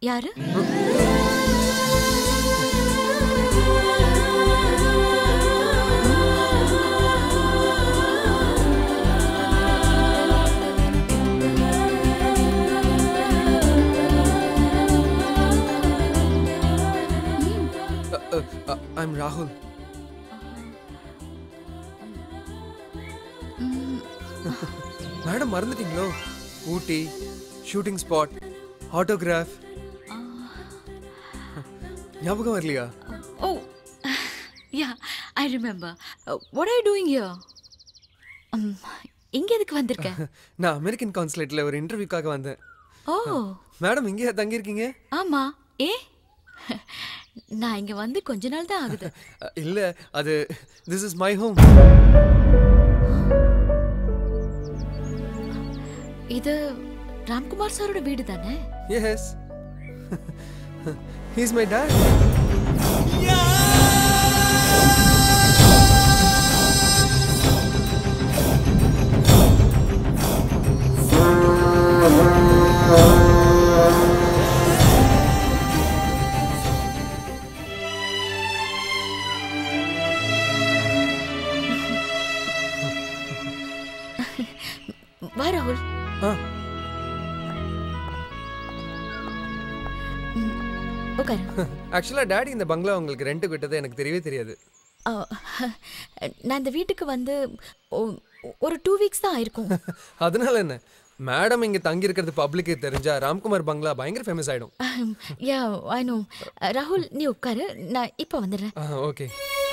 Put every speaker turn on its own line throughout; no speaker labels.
யாரு
ஐம் ராகுல் மேடம் மறந்துட்டீங்களோ ஊட்டி ஷூட்டிங் ஸ்பாட் ஆட்டோகிராஃப் ஞாபகம் வரலையா
oh yeah I remember what are doing here இங்க எதுக்கு வந்திருக்க
நான் அமெரிக்கன் கான்சுலேட்ல ஒரு இன்டர்வியூக்காக வந்தேன்
ஓ
மேடம் இங்கே தங்கியிருக்கீங்க
ஆமா ஏ நான் இங்க வந்து கொஞ்ச நாள் தான் ஆகுது
அ, இல்ல அது திஸ் இஸ் மை ஹோம்
இது ராம்குமார் சாரோட வீடு தானே
எஸ் ஹீஸ் மை டேட்
வா ராகுல்
ஆ
உட்காரு
ஆக்சுவலாக டேடி இந்த பங்களா உங்களுக்கு ரெண்ட் விட்டது எனக்கு தெரியவே தெரியாது
ஆ, நான் இந்த வீட்டுக்கு வந்து ஒ- ஒரு டூ வீக்ஸ் தான் ஆயிருக்கும்
அதனால என்ன மேடம் இங்க தங்கி இருக்கிறது பப்ளிக்கு தெரிஞ்சா ராம்குமார் பங்களா பயங்கர ஃபேமஸ் ஆயிடும்
யா ஐ நோ ராகுல் நீ உட்காரு நான் இப்போ வந்துடுறேன்
ஓகே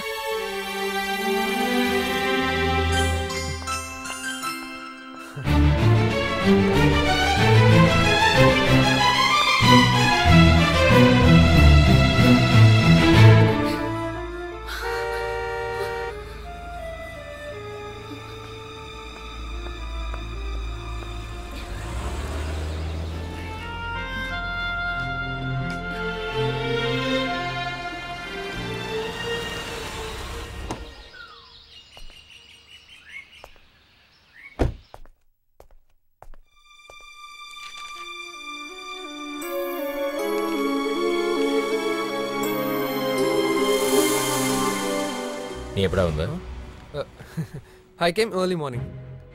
நீ எப்படா வந்த
ஐ கேம் ஏர்லி மார்னிங்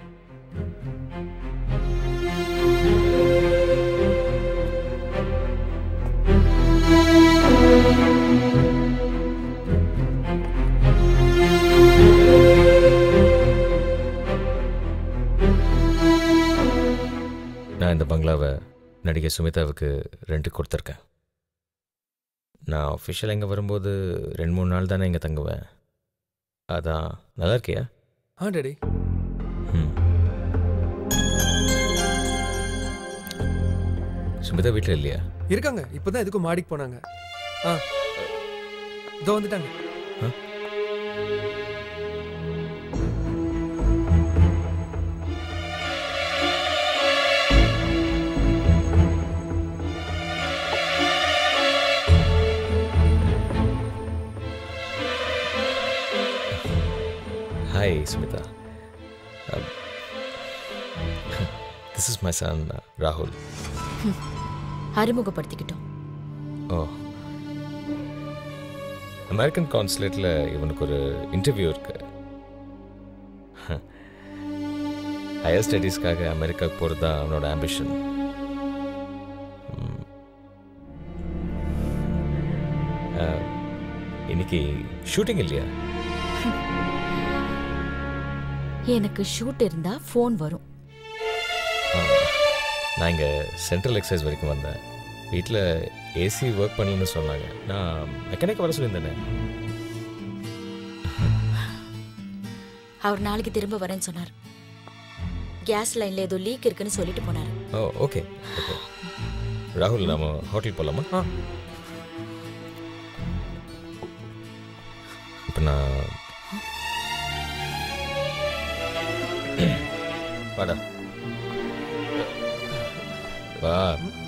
நான் இந்த பங்களாவை நடிகை சுமிதாவுக்கு ரெண்டு கொடுத்துருக்கேன் நான் அஃபிஷியல் இங்கே வரும்போது ரெண்டு மூணு நாள் தானே இங்கே தங்குவேன் அதான் நல்லா இருக்கியா
ஆ டேடி
ம் சுமிதா வீட்டில் இல்லையா
இருக்காங்க இப்போதான் எதுக்கும் மாடிக்கு போனாங்க ஆ இதோ வந்துட்டாங்க
hi Sumitha this is my son ராகுல்
அறிமுகப்படுத்திக்கிட்டோம்
ஓ அமெரிக்கன் கான்சுலேட்டில் இவனுக்கு ஒரு இன்டர்வியூ இருக்கு ஹையர் ஸ்டடீஸ்க்காக அமெரிக்காவுக்கு போகிறது தான் அவனோட ஆம்பிஷன் இன்னைக்கு ஷூட்டிங் இல்லையா
எனக்கு ஷூட் இருந்தா ஃபோன் வரும்
ஆ, நான் இங்கே சென்ட்ரல் எக்ஸைஸ் வரைக்கும் வந்தேன் வீட்டில் ஏசி ஒர்க் பண்ணலன்னு சொன்னாங்க நான் மெக்கானிக் வர சொல்லியிருந்தேனே
அவர் நாளைக்கு திரும்ப வரேன்னு சொன்னார் கேஸ் லைன்ல ஏதோ லீக் இருக்குன்னு சொல்லிட்டு போனார்
ஓ ஓகே ஓகே ராகுல் நாம ஹோட்டல் போகலாமா
ஆ
இப்போ நான் வாடா வா